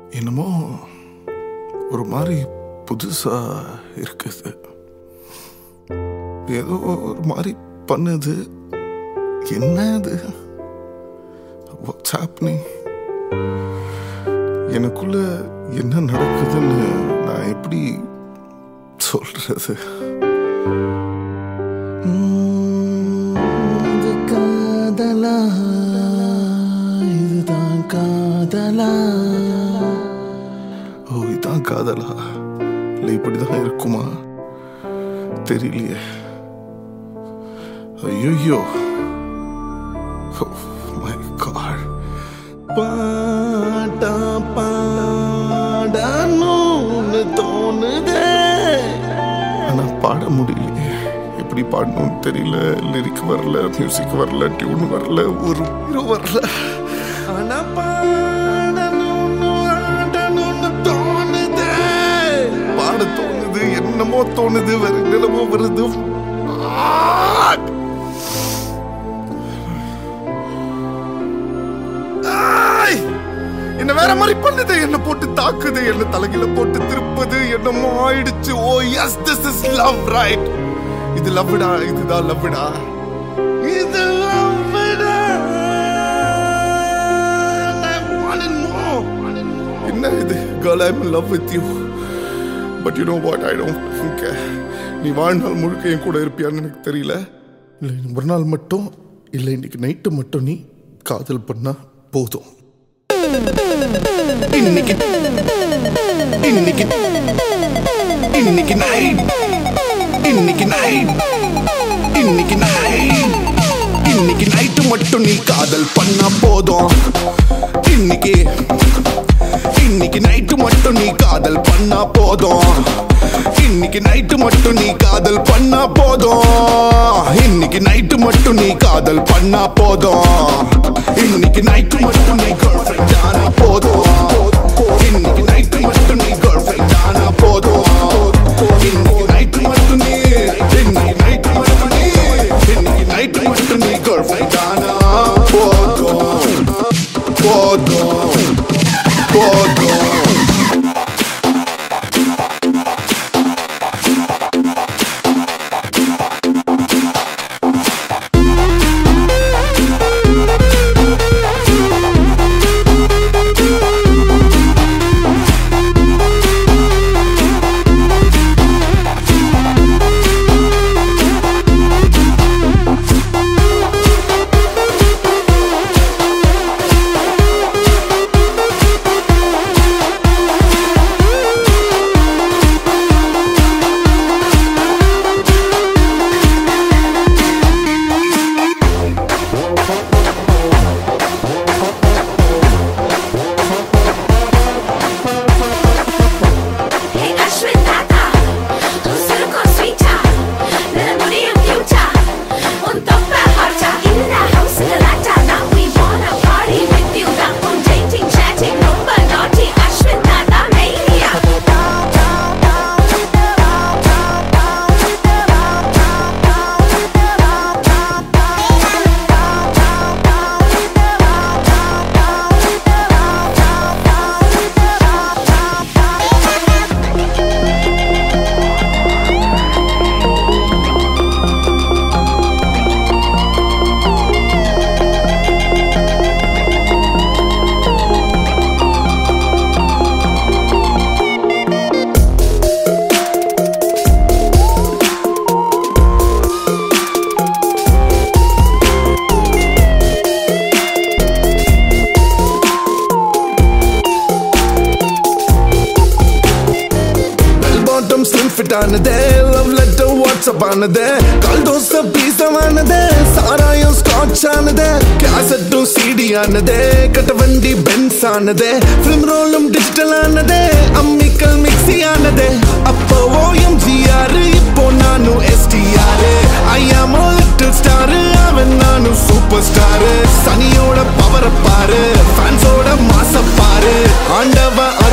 என்னமோ ஒரு மாதிரி புதுசா இருக்குது ஏதோ ஒரு மாதிரி பண்ணுது என்ன அது வாட்ஸ் happening எனக்குள்ள என்ன நடக்குதுன்னு நான் எப்படி சொல்றது உம், இது காதலா இதுதான் காதலா ஓ இதான் காதலா இல்லை இப்படிதான் இருக்குமா தெரியலையே ஐயோ மை காட் பாட்டா பாடணும்னு தோணுதே ஆனா பாட முடியலையே எப்படி பாடணும்னு தெரியல லிரிக் வரல மியூசிக் வரல டியூன் வரல ஒரு hero வரல ஆனா பாடணும்னு ஆடணும்னு தோணுதே பாட தோணுது என்னமோ தோணுது வேற என்னமோ வருது Ah! ஆய்! என்ன வேற மாதிரி பண்ணுது என்ன போட்டு தாக்குது என்ன தலைகில போட்டு திருப்புது என்னமோ ஆயிடுச்சு oh yes this is love right இது லவ்டா இதுதான் லவ்டா இது லவ்டா என்ன இது girl I am love with you but you know what I don't care நீ வாழ்நாள் முழுக்க என் கூட இருப்பியான்னு எனக்கு தெரியல இல்லை ஒரு நாள் மட்டும் இல்லை இன்னைக்கு நைட்டு மட்டும் நீ காதல் பண்ணா போதும் இன்னைக்கு இன்னைக்கு இன்னைக்கு நைட் இன்னைக்கு நைட் இன்னைக்கு நைட் இன்னைக்கு நைட்டு மட்டும் நீ காதல் பண்ணா போதும் இன்னைக்கு இன்னைக்கு நைட்டு மட்டும் நீ காதல் பண்ணா போதும் இன்னைக்கு நைட்டு மட்டும் நீ காதல் பண்ணா போதும் இன்னைக்கு நைட்டு மட்டும் நீ காதல் பண்ணா போதும் இன்னைக்கு நைட்டு மட்டும் நீ கேர்ள் ஃப்ரெண்ட் ஆனா போதும் இன்னைக்கு நைட்டு மட்டும் நீ கேர்ள் ஃப்ரெண்ட் ஆனா போதும் இன்னைக்கு நைட்டு மட்டும் நீ இன்னைக்கு நைட்டு மட்டும் நீ இன்னைக்கு நைட்டு மட்டும் நீ கேர்ள் ஃப்ரெண்ட் ஆனா போதும் போதும் போதும் Hey Ashwin Tata, உசுறு sweeta, நல்ல முடியும் future, உன் தொப்பை hot-ஆ, இந்த house gelato, now we wanna party with you, தான் உன் dating, chatting, ரொம்ப naughty, Ashwin Tata mania. Bell bottom slim fit ஆனதே லவ் லெட்டர் வாட்ஸ்அப் ஆனதே கால் தோசை பீசமானதே சாராயம் ஸ்காட்ச் ஆனதே கேசட்டும் சிடி ஆனதே கட்ட வண்டி பென்ஸ் ஆனதே ஃபிலிம் ரோலும் டிஜிட்டல் ஆனதே அம்மிக்கல் மிக்ஸி ஆனதே அப்போ ஓஎம்ஜிஆர் இப்போ நானும் எஸ்டிஆர் ஐயாமோ லிட்டில் ஸ்டார் அவன் நானும் சூப்பர் ஸ்டார் சனியோட பவரை பாரு ஃபேன்ஸோட மாச பாரு ஆண்டவ